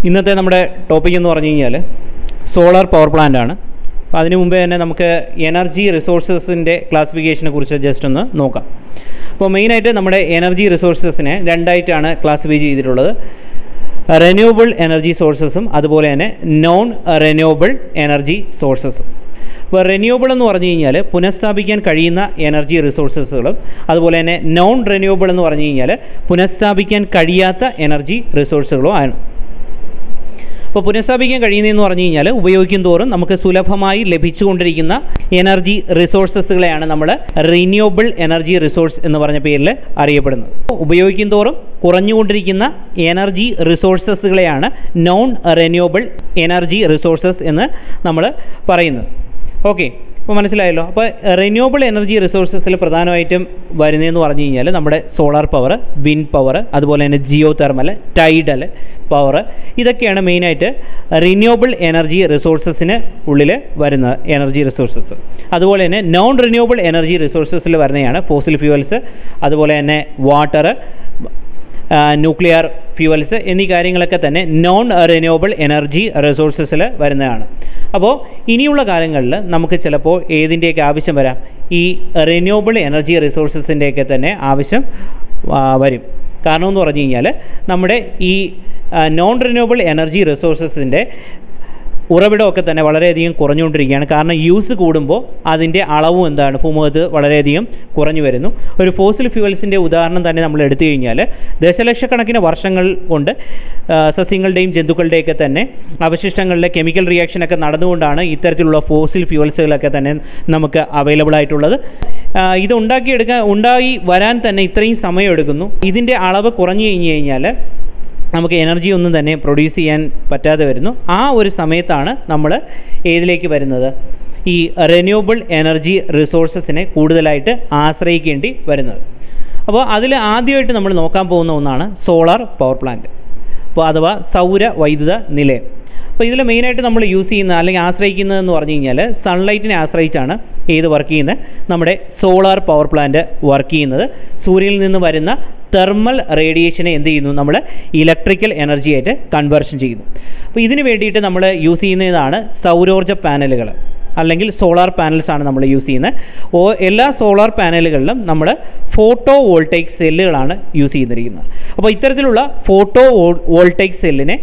ഇന്നത്തെ നമ്മുടെ ടോപ്പിക് എന്ന് പറഞ്ഞു കഴിഞ്ഞാൽ സോളാർ പവർ പ്ലാന്റ് ആണ് അപ്പോൾ അതിനു മുമ്പേ തന്നെ നമുക്ക് എനർജി റിസോഴ്സസിൻ്റെ ക്ലാസിഫിക്കേഷനെ കുറിച്ച് ജസ്റ്റ് ഒന്ന് നോക്കാം അപ്പോൾ മെയിനായിട്ട് നമ്മുടെ എനർജി റിസോഴ്സസിനെ രണ്ടായിട്ടാണ് ക്ലാസിഫൈ ചെയ്തിട്ടുള്ളത് റെന്യൂവബിൾ എനർജി സോഴ്സസും അതുപോലെ തന്നെ നോൺ റെന്യൂവബിൾ എനർജി സോഴ്സസും ഇപ്പോൾ റെന്യൂവബിൾ എന്ന് പറഞ്ഞു കഴിഞ്ഞാൽ പുനഃസ്ഥാപിക്കാൻ കഴിയുന്ന എനർജി റിസോഴ്സസുകളും അതുപോലെ തന്നെ നോൺ റെന്യൂവബിൾ എന്ന് പറഞ്ഞു കഴിഞ്ഞാൽ പുനഃസ്ഥാപിക്കാൻ കഴിയാത്ത എനർജി റിസോഴ്സുകളും ആണ് അപ്പോൾ പുനഃസ്ഥാപിക്കാൻ കഴിയുന്നതെന്ന് പറഞ്ഞു കഴിഞ്ഞാൽ ഉപയോഗിക്കും തോറും നമുക്ക് സുലഭമായി ലഭിച്ചുകൊണ്ടിരിക്കുന്ന എനർജി റിസോഴ്സസുകളെയാണ് നമ്മൾ റിന്യൂവബിൾ എനർജി റിസോഴ്സ് എന്ന് പറഞ്ഞ പേരിൽ അറിയപ്പെടുന്നത് ഉപയോഗിക്കും തോറും കുറഞ്ഞുകൊണ്ടിരിക്കുന്ന എനർജി റിസോഴ്സസുകളെയാണ് നോൺ റിന്യൂവബിൾ എനർജി റിസോഴ്സസ് എന്ന് നമ്മൾ പറയുന്നത് ഓക്കെ അപ്പോൾ മനസ്സിലായല്ലോ അപ്പോൾ റിന്യൂവബിൾ എനർജി റിസോഴ്സസിൽ പ്രധാനമായിട്ടും വരുന്നതെന്ന് പറഞ്ഞു കഴിഞ്ഞാൽ നമ്മുടെ സോളാർ പവർ വിൻഡ് പവർ അതുപോലെ തന്നെ ജിയോ തെർമൽ ടൈഡൽ പവർ ഇതൊക്കെയാണ് മെയിനായിട്ട് റിന്യൂവബിൾ എനർജി റിസോഴ്സസിന് ഉള്ളിൽ വരുന്ന എനർജി റിസോഴ്സസ് അതുപോലെ തന്നെ നോൺ റിന്യൂവബിൾ എനർജി റിസോഴ്സസിൽ വരുന്നതാണ് ഫോസിൽ ഫ്യൂവൽസ് അതുപോലെ തന്നെ വാട്ടർ ന്യൂക്ലിയർ ഫ്യൂവൽസ് എന്നീ കാര്യങ്ങളൊക്കെ തന്നെ നോൺ റിന്യൂവബിൾ എനർജി റിസോഴ്സസിൽ വരുന്നതാണ് അപ്പോൾ ഇനിയുള്ള കാലങ്ങളിൽ നമുക്ക് ചിലപ്പോൾ ഏതിൻ്റെയൊക്കെ ആവശ്യം വരാം ഈ റിന്യൂവബിൾ എനർജി റിസോഴ്സസിൻ്റെയൊക്കെ തന്നെ ആവശ്യം വരും കാരണം എന്ന് പറഞ്ഞു കഴിഞ്ഞാൽ നമ്മുടെ ഈ നോൺ റിന്യൂവബിൾ എനർജി റിസോഴ്സസിൻ്റെ ഉറവിടമൊക്കെ തന്നെ വളരെയധികം കുറഞ്ഞുകൊണ്ടിരിക്കുകയാണ് കാരണം യൂസ് കൂടുമ്പോൾ അതിൻ്റെ അളവും എന്താണ് ഭൂമുഖത്ത് വളരെയധികം കുറഞ്ഞു വരുന്നു ഒരു ഫോസിൽ ഫ്യൂവൽസിൻ്റെ ഉദാഹരണം തന്നെ നമ്മൾ എടുത്തു കഴിഞ്ഞാൽ ദശലക്ഷക്കണക്കിന് വർഷങ്ങൾ കൊണ്ട് സസ്യങ്ങളുടെയും ജന്തുക്കളുടെയൊക്കെ തന്നെ അവശിഷ്ടങ്ങളിലെ കെമിക്കൽ റിയാക്ഷനൊക്കെ നടന്നുകൊണ്ടാണ് ഇത്തരത്തിലുള്ള ഫോസിൽ ഫ്യൂവൽസുകളൊക്കെ തന്നെ നമുക്ക് അവൈലബിൾ ആയിട്ടുള്ളത് ഇത് ഉണ്ടാക്കിയെടുക്കാൻ ഉണ്ടായി വരാൻ തന്നെ ഇത്രയും സമയം എടുക്കുന്നു ഇതിൻ്റെ അളവ് കുറഞ്ഞു കഴിഞ്ഞു കഴിഞ്ഞാൽ നമുക്ക് എനർജി ഒന്നും തന്നെ പ്രൊഡ്യൂസ് ചെയ്യാൻ പറ്റാതെ വരുന്നു ആ ഒരു സമയത്താണ് നമ്മൾ ഏതിലേക്ക് വരുന്നത് ഈ റിന്യൂവബിൾ എനർജി റിസോഴ്സസിനെ കൂടുതലായിട്ട് ആശ്രയിക്കേണ്ടി വരുന്നത് അപ്പോൾ അതിൽ ആദ്യമായിട്ട് നമ്മൾ നോക്കാൻ പോകുന്ന ഒന്നാണ് സോളാർ പവർ പ്ലാന്റ് അപ്പോൾ അഥവാ സൗര വൈദ്യുത നിലയം അപ്പോൾ ഇതിൽ മെയിനായിട്ട് നമ്മൾ യൂസ് ചെയ്യുന്ന അല്ലെങ്കിൽ ആശ്രയിക്കുന്നതെന്ന് പറഞ്ഞു കഴിഞ്ഞാൽ സൺലൈറ്റിനെ ആശ്രയിച്ചാണ് ഏത് വർക്ക് ചെയ്യുന്നത് നമ്മുടെ സോളാർ പവർ പ്ലാന്റ് വർക്ക് ചെയ്യുന്നത് സൂര്യനിൽ നിന്ന് വരുന്ന തെർമൽ റേഡിയേഷനെ എന്ത് ചെയ്യുന്നു നമ്മൾ ഇലക്ട്രിക്കൽ എനർജി ആയിട്ട് കൺവേർഷൻ ചെയ്യുന്നു അപ്പോൾ ഇതിന് വേണ്ടിയിട്ട് നമ്മൾ യൂസ് ചെയ്യുന്നതാണ് സൗരോർജ്ജ പാനലുകൾ അല്ലെങ്കിൽ സോളാർ പാനൽസ് ആണ് നമ്മൾ യൂസ് ചെയ്യുന്നത് ഓ എല്ലാ സോളാർ പാനലുകളിലും നമ്മൾ ഫോട്ടോ വോൾട്ടൈക് സെല്ലുകളാണ് യൂസ് ചെയ്തിരിക്കുന്നത് അപ്പോൾ ഇത്തരത്തിലുള്ള ഫോട്ടോ വോൾട്ടൈക് സെല്ലിനെ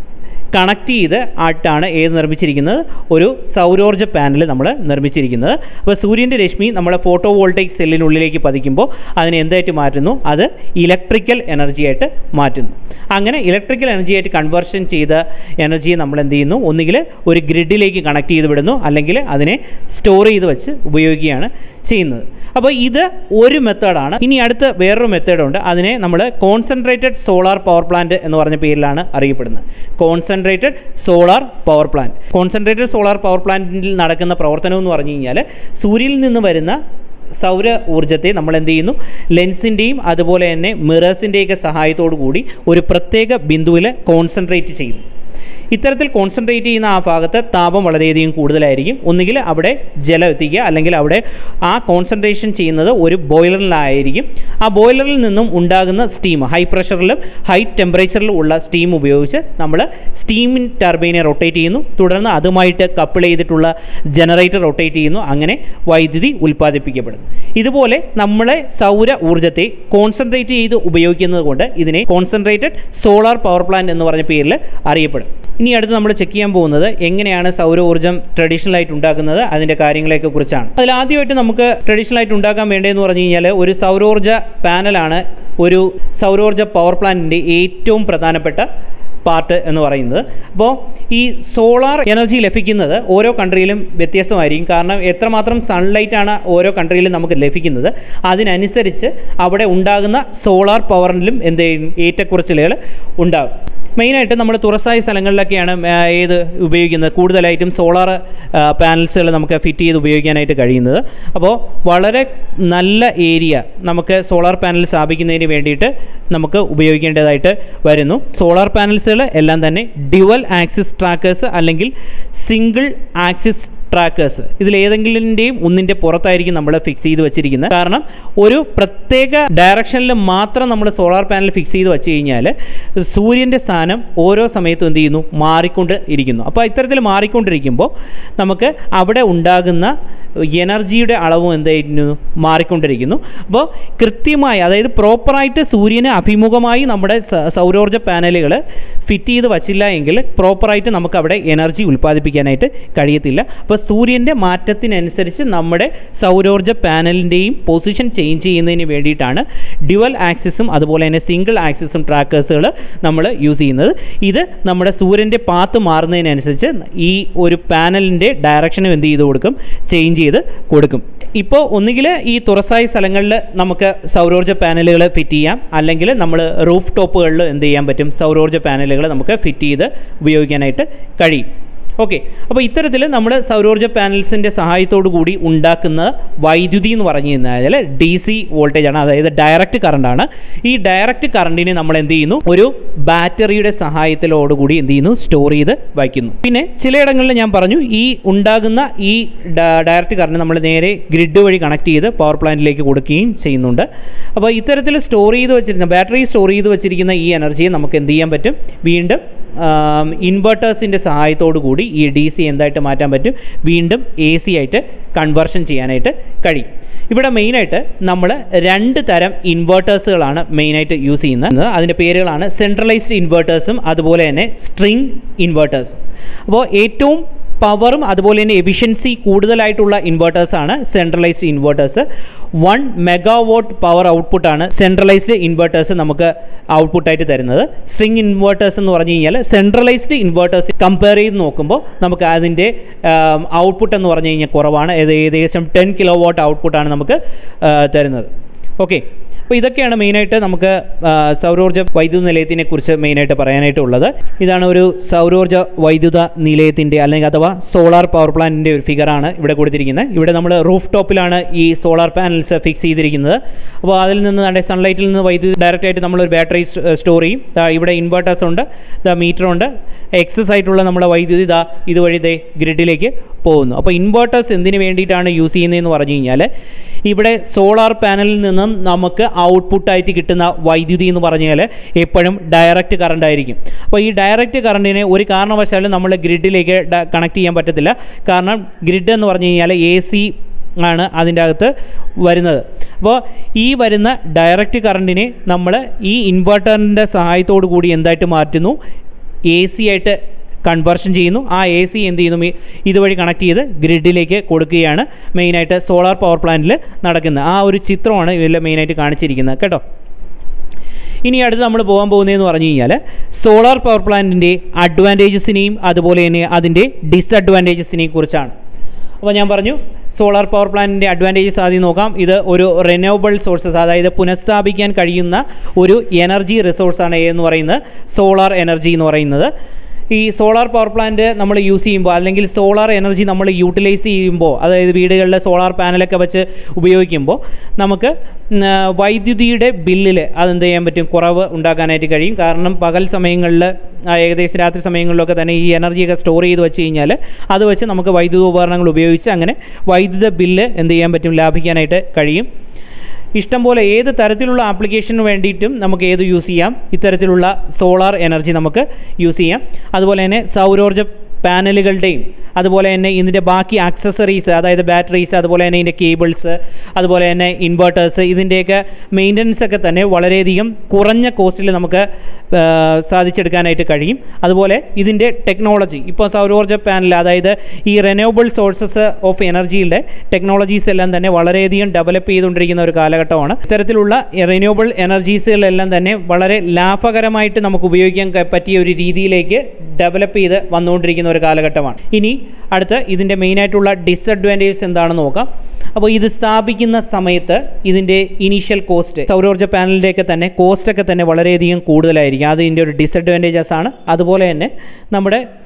കണക്ട് ചെയ്ത് ആയിട്ടാണ് ഏത് നിർമ്മിച്ചിരിക്കുന്നത് ഒരു സൗരോർജ്ജ പാനൽ നമ്മൾ നിർമ്മിച്ചിരിക്കുന്നത് അപ്പോൾ സൂര്യൻ്റെ രശ്മി നമ്മളെ ഫോട്ടോ വോൾട്ടൈക് സെല്ലിനുള്ളിലേക്ക് പതിക്കുമ്പോൾ അതിനെ എന്തായിട്ട് മാറ്റുന്നു അത് ഇലക്ട്രിക്കൽ എനർജി ആയിട്ട് മാറ്റുന്നു അങ്ങനെ ഇലക്ട്രിക്കൽ എനർജി ആയിട്ട് കൺവേർഷൻ ചെയ്ത എനർജിയെ നമ്മൾ എന്ത് ചെയ്യുന്നു ഒന്നുകിൽ ഒരു ഗ്രിഡിലേക്ക് കണക്ട് ചെയ്ത് വിടുന്നു അല്ലെങ്കിൽ അതിനെ സ്റ്റോർ ചെയ്ത് വെച്ച് ഉപയോഗിക്കുകയാണ് ചെയ്യുന്നത് അപ്പോൾ ഇത് ഒരു മെത്തേഡാണ് ഇനി അടുത്ത വേറൊരു മെത്തേഡുണ്ട് അതിനെ നമ്മൾ കോൺസെൻട്രേറ്റഡ് സോളാർ പവർ പ്ലാന്റ് എന്ന് പറഞ്ഞ പേരിലാണ് അറിയപ്പെടുന്നത് concentrated solar power plant concentrated solar power പ്ലാന്റിൽ നടക്കുന്ന പ്രവർത്തനം എന്ന് പറഞ്ഞു കഴിഞ്ഞാൽ സൂര്യനിൽ നിന്ന് വരുന്ന സൗര ഊർജ്ജത്തെ നമ്മൾ എന്ത് ചെയ്യുന്നു ലെൻസിൻ്റെയും അതുപോലെ തന്നെ മിറേഴ്സിൻ്റെയൊക്കെ സഹായത്തോടു കൂടി ഒരു പ്രത്യേക ബിന്ദുവിൽ കോൺസെൻട്രേറ്റ് ചെയ്യുന്നു ഇത്തരത്തിൽ കോൺസെൻട്രേറ്റ് ചെയ്യുന്ന ആ ഭാഗത്ത് താപം വളരെയധികം കൂടുതലായിരിക്കും ഒന്നുകിൽ അവിടെ ജലം എത്തിക്കുക അല്ലെങ്കിൽ അവിടെ ആ കോൺസെൻട്രേഷൻ ചെയ്യുന്നത് ഒരു ബോയിലറിലായിരിക്കും ആ ബോയിലറിൽ നിന്നും ഉണ്ടാകുന്ന സ്റ്റീം ഹൈ പ്രഷറിലും ഹൈ ടെമ്പറേച്ചറിലും ഉള്ള സ്റ്റീം ഉപയോഗിച്ച് നമ്മൾ സ്റ്റീമിൻ ടർബൈനെ റൊട്ടേറ്റ് ചെയ്യുന്നു തുടർന്ന് അതുമായിട്ട് കപ്പിൾ ചെയ്തിട്ടുള്ള ജനറേറ്റർ റൊട്ടേറ്റ് ചെയ്യുന്നു അങ്ങനെ വൈദ്യുതി ഉൽപ്പാദിപ്പിക്കപ്പെടുന്നു ഇതുപോലെ നമ്മളെ സൗര ഊർജ്ജത്തെ കോൺസെൻട്രേറ്റ് ചെയ്ത് ഉപയോഗിക്കുന്നത് കൊണ്ട് ഇതിനെ കോൺസെൻട്രേറ്റഡ് സോളാർ പവർ പ്ലാന്റ് എന്ന് പറഞ്ഞ പേരിൽ അറിയപ്പെടും ഇനി അടുത്ത് നമ്മൾ ചെക്ക് ചെയ്യാൻ പോകുന്നത് എങ്ങനെയാണ് സൗര ഊർജ്ജം ട്രഡീഷണൽ ആയിട്ട് ഉണ്ടാക്കുന്നത് അതിൻ്റെ കാര്യങ്ങളെയൊക്കെ കുറിച്ചാണ് അതിൽ ആദ്യമായിട്ട് നമുക്ക് ട്രഡീഷണൽ ആയിട്ട് ഉണ്ടാക്കാൻ വേണ്ടതെന്ന് പറഞ്ഞു കഴിഞ്ഞാൽ ഒരു സൗരോർജ്ജ പാനലാണ് ഒരു സൗരോർജ്ജ പവർ പ്ലാന്റിൻ്റെ ഏറ്റവും പ്രധാനപ്പെട്ട പാർട്ട് എന്ന് പറയുന്നത് അപ്പോൾ ഈ സോളാർ എനർജി ലഭിക്കുന്നത് ഓരോ കൺട്രിയിലും വ്യത്യസ്തമായിരിക്കും കാരണം എത്രമാത്രം സൺലൈറ്റ് ആണ് ഓരോ കൺട്രിയിലും നമുക്ക് ലഭിക്കുന്നത് അതിനനുസരിച്ച് അവിടെ ഉണ്ടാകുന്ന സോളാർ പവറിലും എന്ത് ഏറ്റക്കുറച്ചിലുകൾ ഉണ്ടാകും മെയിനായിട്ട് നമ്മൾ തുറസായ സ്ഥലങ്ങളിലൊക്കെയാണ് ഏത് ഉപയോഗിക്കുന്നത് കൂടുതലായിട്ടും സോളാർ പാനൽസുകൾ നമുക്ക് ഫിറ്റ് ചെയ്ത് ഉപയോഗിക്കാനായിട്ട് കഴിയുന്നത് അപ്പോൾ വളരെ നല്ല ഏരിയ നമുക്ക് സോളാർ പാനൽ സ്ഥാപിക്കുന്നതിന് വേണ്ടിയിട്ട് നമുക്ക് ഉപയോഗിക്കേണ്ടതായിട്ട് വരുന്നു സോളാർ പാനൽസുകൾ എല്ലാം തന്നെ ഡ്യുവൽ ആക്സിസ് ട്രാക്കേഴ്സ് അല്ലെങ്കിൽ സിംഗിൾ ആക്സിസ് ട്രാക്കേഴ്സ് ഇതിലേതെങ്കിലിൻ്റെയും ഒന്നിൻ്റെ പുറത്തായിരിക്കും നമ്മൾ ഫിക്സ് ചെയ്ത് വെച്ചിരിക്കുന്നത് കാരണം ഒരു പ്രത്യേക ഡയറക്ഷനിൽ മാത്രം നമ്മൾ സോളാർ പാനൽ ഫിക്സ് ചെയ്ത് വെച്ച് കഴിഞ്ഞാൽ സൂര്യൻ്റെ സ്ഥാനം ഓരോ സമയത്തും എന്ത് ചെയ്യുന്നു മാറിക്കൊണ്ട് ഇരിക്കുന്നു അപ്പോൾ ഇത്തരത്തിൽ മാറിക്കൊണ്ടിരിക്കുമ്പോൾ നമുക്ക് അവിടെ ഉണ്ടാകുന്ന എനർജിയുടെ അളവും എന്തായിരുന്നു മാറിക്കൊണ്ടിരിക്കുന്നു അപ്പോൾ കൃത്യമായി അതായത് പ്രോപ്പറായിട്ട് സൂര്യന് അഭിമുഖമായി നമ്മുടെ സ- സൗരോർജ്ജ പാനലുകൾ ഫിറ്റ് ചെയ്ത് വച്ചില്ല എങ്കിൽ പ്രോപ്പറായിട്ട് നമുക്ക് അവിടെ എനർജി ഉൽപ്പാദിപ്പിക്കാനായിട്ട് കഴിയത്തില്ല അപ്പോൾ സൂര്യൻ്റെ മാറ്റത്തിനനുസരിച്ച് നമ്മുടെ സൗരോർജ്ജ പാനലിൻ്റെയും പൊസിഷൻ ചേഞ്ച് ചെയ്യുന്നതിന് വേണ്ടിയിട്ടാണ് ഡ്യുവൽ ആക്സിസും അതുപോലെ തന്നെ സിംഗിൾ ആക്സിസും ട്രാക്കേഴ്സുകൾ നമ്മൾ യൂസ് ചെയ്യുന്നത് ഇത് നമ്മുടെ സൂര്യൻ്റെ പാത്ത് മാറുന്നതിനനുസരിച്ച് ഈ ഒരു പാനലിൻ്റെ ഡയറക്ഷനും എന്ത് ചെയ്ത് കൊടുക്കും ചേഞ്ച് ചെയ്ത് കൊടുക്കും ഇപ്പോൾ ഒന്നുകിൽ ഈ തുറസായ സ്ഥലങ്ങളിൽ നമുക്ക് സൗരോർജ്ജ പാനലുകൾ ഫിറ്റ് ചെയ്യാം അല്ലെങ്കിൽ നമ്മൾ റൂഫ് ടോപ്പുകളിൽ എന്ത് ചെയ്യാൻ പറ്റും സൗരോർജ്ജ പാനലുകൾ നമുക്ക് ഫിറ്റ് ചെയ്ത് ഉപയോഗിക്കാനായിട്ട് കഴിയും ഓക്കെ അപ്പോൾ ഇത്തരത്തിൽ നമ്മൾ സൗരോർജ്ജ പാനൽസിൻ്റെ സഹായത്തോടു കൂടി ഉണ്ടാക്കുന്ന വൈദ്യുതി എന്ന് പറഞ്ഞു കഴിഞ്ഞാൽ ഡി സി വോൾട്ടേജ് ആണ് അതായത് ഡയറക്റ്റ് കറണ്ടാണ് ഈ ഡയറക്റ്റ് കറണ്ടിനെ നമ്മൾ എന്ത് ചെയ്യുന്നു ഒരു ബാറ്ററിയുടെ സഹായത്തിലോടുകൂടി എന്ത് ചെയ്യുന്നു സ്റ്റോർ ചെയ്ത് വയ്ക്കുന്നു പിന്നെ ചിലയിടങ്ങളിൽ ഞാൻ പറഞ്ഞു ഈ ഉണ്ടാകുന്ന ഈ ഡയറക്റ്റ് കറണ്ട് നമ്മൾ നേരെ ഗ്രിഡ് വഴി കണക്ട് ചെയ്ത് പവർ പ്ലാന്റിലേക്ക് കൊടുക്കുകയും ചെയ്യുന്നുണ്ട് അപ്പോൾ ഇത്തരത്തിൽ സ്റ്റോർ ചെയ്ത് വെച്ചിരിക്കുന്ന ബാറ്ററി സ്റ്റോർ ചെയ്ത് വെച്ചിരിക്കുന്ന ഈ എനർജിയെ നമുക്ക് എന്ത് ചെയ്യാൻ പറ്റും വീണ്ടും ഇൻവെർട്ടേഴ്സിൻ്റെ സഹായത്തോടു കൂടി ഈ ഡി സി എന്തായിട്ട് മാറ്റാൻ പറ്റും വീണ്ടും എ സി ആയിട്ട് കൺവേർഷൻ ചെയ്യാനായിട്ട് കഴിയും ഇവിടെ മെയിനായിട്ട് നമ്മൾ രണ്ട് തരം ഇൻവെർട്ടേഴ്സുകളാണ് മെയിനായിട്ട് യൂസ് ചെയ്യുന്നത് അതിൻ്റെ പേരുകളാണ് സെൻട്രലൈസ്ഡ് ഇൻവെർട്ടേഴ്സും അതുപോലെ തന്നെ സ്ട്രിങ് ഇൻവെർട്ടേഴ്സും അപ്പോൾ ഏറ്റവും പവറും അതുപോലെ തന്നെ എഫിഷ്യൻസി കൂടുതലായിട്ടുള്ള ഇൻവെർട്ടേഴ്സാണ് centralised inverters one megawatt power ഔട്ട്പുട്ടാണ് സെൻട്രലൈസ്ഡ് ഇൻവെർട്ടേഴ്സ് നമുക്ക് ഔട്ട്പുട്ടായിട്ട് തരുന്നത് സ്ട്രിങ് ഇൻവെർട്ടേഴ്സ് എന്ന് പറഞ്ഞു കഴിഞ്ഞാൽ സെൻട്രലൈസ്ഡ് ഇൻവെർട്ടേഴ്സ് കമ്പയർ ചെയ്ത് നോക്കുമ്പോൾ നമുക്ക് അതിൻ്റെ ഔട്ട്പുട്ട് എന്ന് പറഞ്ഞു കഴിഞ്ഞാൽ കുറവാണ് ഏത് ഏകദേശം ടെൻ കിലോ വാട്ട് ഔട്ട്പുട്ടാണ് നമുക്ക് ആ, തരുന്നത് ഓക്കെ അപ്പോൾ ഇതൊക്കെയാണ് മെയിനായിട്ട് നമുക്ക് ആ, സൗരോർജ്ജ വൈദ്യുത നിലയത്തിനെ കുറിച്ച് മെയിനായിട്ട് പറയാനായിട്ടുള്ളത് ഇതാണ് ഒരു സൗരോർജ്ജ വൈദ്യുത നിലയത്തിൻ്റെ അല്ലെങ്കിൽ അഥവാ സോളാർ പവർ പ്ലാന്റിൻ്റെ ഒരു ഫിഗറാണ് ഇവിടെ കൊടുത്തിരിക്കുന്നത് ഇവിടെ നമ്മൾ റൂഫ് ടോപ്പിലാണ് ഈ സോളാർ പാനൽസ് ഫിക്സ് ചെയ്തിരിക്കുന്നത് അപ്പോൾ അതിൽ നിന്ന് നമ്മുടെ സൺലൈറ്റിൽ നിന്ന് വൈദ്യുതി ഡയറക്റ്റ് ആയിട്ട് നമ്മളൊരു ബാറ്ററി സ്റ്റോർ ചെയ്യും ദാ ഇവിടെ ഇൻവെർട്ടേഴ്സ് ഉണ്ട് ദാ മീറ്റർ ഉണ്ട് എക്സസ് ആയിട്ടുള്ള നമ്മുടെ വൈദ്യുതി ദാ ഇതുവഴി ദേ ഗ്രിഡിലേക്ക് പോകുന്നു അപ്പോൾ ഇൻവെർട്ടേഴ്സ് എന്തിനു വേണ്ടിയിട്ടാണ് യൂസ് ചെയ്യുന്നതെന്ന് പറഞ്ഞു കഴിഞ്ഞാൽ ഇവിടെ സോളാർ പാനലിൽ നിന്നും നമുക്ക് ഔട്ട്പുട്ടായിട്ട് കിട്ടുന്ന വൈദ്യുതി എന്ന് പറഞ്ഞാൽ എപ്പോഴും ഡയറക്റ്റ് കറണ്ട് ആയിരിക്കും അപ്പോൾ ഈ ഡയറക്റ്റ് കറണ്ടിനെ ഒരു കാരണവശാലും നമ്മൾ ഗ്രിഡിലേക്ക് കണക്ട് ചെയ്യാൻ പറ്റത്തില്ല കാരണം ഗ്രിഡ് എന്ന് പറഞ്ഞു കഴിഞ്ഞാൽ എ സി ആണ് അതിൻ്റെ അകത്ത് വരുന്നത് അപ്പോൾ ഈ വരുന്ന ഡയറക്റ്റ് കറണ്ടിനെ നമ്മൾ ഈ ഇൻവെർട്ടറിൻ്റെ സഹായത്തോടു കൂടി എന്തായിട്ട് മാറ്റുന്നു എ സി ആയിട്ട് കൺവേർഷൻ ചെയ്യുന്നു ആ എ സി എന്ത് ചെയ്യുന്നു ഈ- ഇതുവഴി കണക്ട് ചെയ്ത് ഗ്രിഡിലേക്ക് കൊടുക്കുകയാണ് മെയിനായിട്ട് സോളാർ പവർ പ്ലാന്റിൽ നടക്കുന്നത് ആ ഒരു ചിത്രമാണ് ഇതിൽ മെയിനായിട്ട് കാണിച്ചിരിക്കുന്നത് കേട്ടോ ഇനി അടുത്ത് നമ്മൾ പോകാൻ പോകുന്നതെന്ന് പറഞ്ഞു കഴിഞ്ഞാൽ സോളാർ പവർ പ്ലാന്റിൻ്റെ അഡ്വാൻറ്റേജസിനെയും അതുപോലെ തന്നെ അതിൻ്റെ ഡിസഡ്വാൻറ്റേജസിനെയും കുറിച്ചാണ് അപ്പോൾ ഞാൻ പറഞ്ഞു സോളാർ പവർ പ്ലാന്റിൻ്റെ അഡ്വാൻറ്റേജസ് ആദ്യം നോക്കാം ഇത് ഒരു റിന്യൂവബിൾ സോഴ്സസ് അതായത് പുനഃസ്ഥാപിക്കാൻ കഴിയുന്ന ഒരു എനർജി റിസോഴ്സാണ് എന്ന് പറയുന്നത് സോളാർ എനർജി എന്ന് പറയുന്നത് ഈ സോളാർ പവർ പ്ലാന്റ് നമ്മൾ യൂസ് ചെയ്യുമ്പോൾ അല്ലെങ്കിൽ സോളാർ എനർജി നമ്മൾ യൂട്ടിലൈസ് ചെയ്യുമ്പോൾ അതായത് വീടുകളിൽ സോളാർ പാനലൊക്കെ വെച്ച് ഉപയോഗിക്കുമ്പോൾ നമുക്ക് ഉം, ആ, വൈദ്യുതിയുടെ ബില്ലിൽ അതെന്ത് ചെയ്യാൻ പറ്റും കുറവ് ഉണ്ടാക്കാനായിട്ട് കഴിയും കാരണം പകൽ സമയങ്ങളിൽ ആ, ഏകദേശം രാത്രി സമയങ്ങളിലൊക്കെ തന്നെ ഈ എനർജിയൊക്കെ സ്റ്റോർ ചെയ്ത് വെച്ച് കഴിഞ്ഞാൽ അത് വെച്ച് നമുക്ക് വൈദ്യുത ഉപകരണങ്ങൾ ഉപയോഗിച്ച് അങ്ങനെ വൈദ്യുത ബില്ല് എന്ത് ചെയ്യാൻ പറ്റും ലാഭിക്കാനായിട്ട് കഴിയും ഇഷ്ടം പോലെ ഏത് തരത്തിലുള്ള ആപ്ലിക്കേഷന് വേണ്ടിയിട്ടും നമുക്ക് ഏത് യൂസ് ചെയ്യാം ഇത്തരത്തിലുള്ള സോളാർ എനർജി നമുക്ക് യൂസ് ചെയ്യാം അതുപോലെ തന്നെ സൗരോർജ്ജ പാനലുകളുടെയും അതുപോലെ തന്നെ ഇതിൻ്റെ ബാക്കി ആക്സസറീസ് അതായത് ബാറ്ററീസ് അതുപോലെ തന്നെ ഇതിൻ്റെ കേബിൾസ് അതുപോലെ തന്നെ ഇൻവെർട്ടേഴ്സ് ഇതിൻ്റെയൊക്കെ മെയിൻ്റനൻസ് ഒക്കെ തന്നെ വളരെയധികം കുറഞ്ഞ കോസ്റ്റിൽ നമുക്ക് ആ, സാധിച്ചെടുക്കാനായിട്ട് കഴിയും അതുപോലെ ഇതിൻ്റെ ടെക്നോളജി ഇപ്പോൾ സൗരോർജ്ജ പാനൽ അതായത് ഈ റെന്യൂവബിൾ സോഴ്സസ് ഓഫ് എനർജിയുടെ ടെക്നോളജീസ് എല്ലാം തന്നെ വളരെയധികം ഡെവലപ്പ് ചെയ്തുകൊണ്ടിരിക്കുന്ന ഒരു കാലഘട്ടമാണ് ഇത്തരത്തിലുള്ള റെന്യൂവബിൾ എനർജീസുകളെല്ലാം തന്നെ വളരെ ലാഭകരമായിട്ട് നമുക്ക് ഉപയോഗിക്കാൻ ക- പറ്റിയ ഒരു രീതിയിലേക്ക് ഡെവലപ്പ് ചെയ്ത് വന്നുകൊണ്ടിരിക്കുന്ന ഒരു കാലഘട്ടമാണ് ഇനി അടുത്ത് ഇതിൻ്റെ മെയിനായിട്ടുള്ള ഡിസഡ്വാൻറ്റേജസ് എന്താണെന്ന് നോക്കാം അപ്പോൾ ഇത് സ്ഥാപിക്കുന്ന സമയത്ത് ഇതിൻ്റെ ഇനീഷ്യൽ കോസ്റ്റ് സൗരോർജ്ജ പാനലിൻ്റെയൊക്കെ തന്നെ കോസ്റ്റൊക്കെ തന്നെ വളരെയധികം കൂടുതലായിരിക്കും അത് ഇതിൻ്റെ ഒരു ഡിസഡ്വാൻറ്റേജസ് ആണ് അതുപോലെ തന്നെ നമ്മുടെ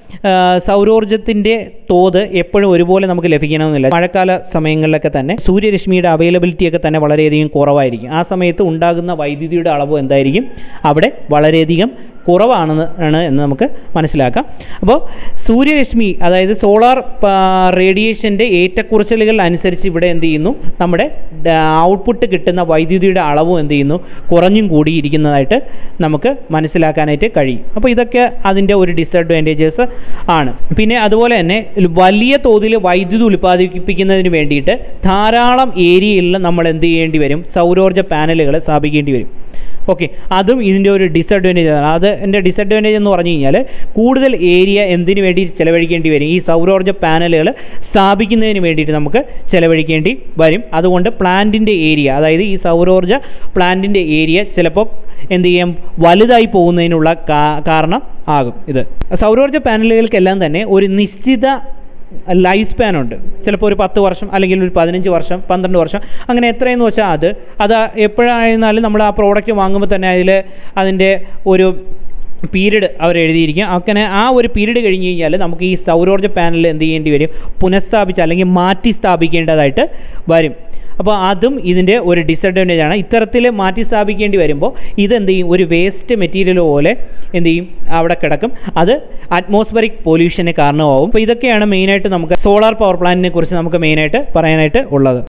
സൗരോർജ്ജത്തിൻ്റെ തോത് എപ്പോഴും ഒരുപോലെ നമുക്ക് ലഭിക്കണമെന്നില്ല മഴക്കാല സമയങ്ങളിലൊക്കെ തന്നെ സൂര്യരശ്മിയുടെ അവൈലബിലിറ്റി ഒക്കെ തന്നെ വളരെയധികം കുറവായിരിക്കും ആ സമയത്ത് ഉണ്ടാകുന്ന വൈദ്യുതിയുടെ അളവ് എന്തായിരിക്കും അവിടെ വളരെയധികം കുറവാണെന്ന് ആണ് എന്ന് നമുക്ക് മനസ്സിലാക്കാം അപ്പോൾ സൂര്യരശ്മി അതായത് സോളാർ റേഡിയേഷൻ്റെ ഏറ്റക്കുറച്ചിലുകൾ അനുസരിച്ച് ഇവിടെ എന്ത് ചെയ്യുന്നു നമ്മുടെ ഔട്ട്പുട്ട് കിട്ടുന്ന വൈദ്യുതിയുടെ അളവും എന്ത് ചെയ്യുന്നു കുറഞ്ഞും കൂടിയിരിക്കുന്നതായിട്ട് നമുക്ക് മനസ്സിലാക്കാനായിട്ട് കഴിയും അപ്പോൾ ഇതൊക്കെ അതിൻ്റെ ഒരു ഡിസഡ്വാൻറ്റേജസ് ആണ് പിന്നെ അതുപോലെ തന്നെ വലിയ തോതിൽ വൈദ്യുതി ഉൽപ്പാദിപ്പിക്കുന്നതിന് വേണ്ടിയിട്ട് ധാരാളം ഏരിയയിൽ നമ്മൾ എന്ത് ചെയ്യേണ്ടി വരും സൗരോർജ്ജ പാനലുകൾ സ്ഥാപിക്കേണ്ടി വരും ഓക്കെ അതും ഇതിൻ്റെ ഒരു ഡിസഡ്വാൻറ്റേജ് ആണ് അത് എൻ്റെ ഡിസഡ്വാൻറ്റേജ് എന്ന് പറഞ്ഞു കഴിഞ്ഞാൽ കൂടുതൽ ഏരിയ എന്തിനു വേണ്ടി ചിലവഴിക്കേണ്ടി വരും ഈ സൗരോർജ്ജ പാനലുകൾ സ്ഥാപിക്കുന്നതിന് വേണ്ടിയിട്ട് നമുക്ക് ചിലവഴിക്കേണ്ടി വരും അതുകൊണ്ട് പ്ലാന്റിൻ്റെ ഏരിയ അതായത് ഈ സൗരോർജ്ജ പ്ലാന്റിൻ്റെ ഏരിയ ചിലപ്പോൾ എന്ത് ചെയ്യാം വലുതായി പോകുന്നതിനുള്ള കാരണം ആകും ഇത് സൗരോർജ്ജ പാനലുകൾക്കെല്ലാം തന്നെ ഒരു നിശ്ചിത ലൈഫ് സ്പാൻ ഉണ്ട് ചിലപ്പോൾ ഒരു പത്ത് വർഷം അല്ലെങ്കിൽ ഒരു പതിനഞ്ച് വർഷം പന്ത്രണ്ട് വർഷം അങ്ങനെ എത്രയെന്ന് വെച്ചാൽ അത് അത് എപ്പോഴായിരുന്നാലും നമ്മൾ ആ പ്രോഡക്റ്റ് വാങ്ങുമ്പോൾ തന്നെ അതിൽ അതിൻ്റെ ഒരു പീരീഡ് അവർ എഴുതിയിരിക്കും അങ്ങനെ ആ ഒരു പീരീഡ് കഴിഞ്ഞ് കഴിഞ്ഞാൽ നമുക്ക് ഈ സൗരോർജ്ജ പാനൽ എന്ത് ചെയ്യേണ്ടി വരും പുനഃസ്ഥാപിച്ച് അല്ലെങ്കിൽ മാറ്റി സ്ഥാപിക്കേണ്ടതായിട്ട് വരും അപ്പോൾ അതും ഇതിൻ്റെ ഒരു ഡിസഡ്വാൻറ്റേജ് ആണ് ഇത്തരത്തിൽ മാറ്റി സ്ഥാപിക്കേണ്ടി വരുമ്പോൾ ഇതെന്ത് ചെയ്യും ഒരു വേസ്റ്റ് മെറ്റീരിയൽ പോലെ എന്ത് ചെയ്യും അവിടെ കിടക്കും അത് അറ്റ്മോസ്ഫറിക് പൊല്യൂഷന് കാരണമാവും അപ്പോൾ ഇതൊക്കെയാണ് മെയിനായിട്ട് നമുക്ക് സോളാർ പവർ പ്ലാന്റിനെ കുറിച്ച് നമുക്ക് മെയിനായിട്ട് പറയാനായിട്ട് ഉള്ളത്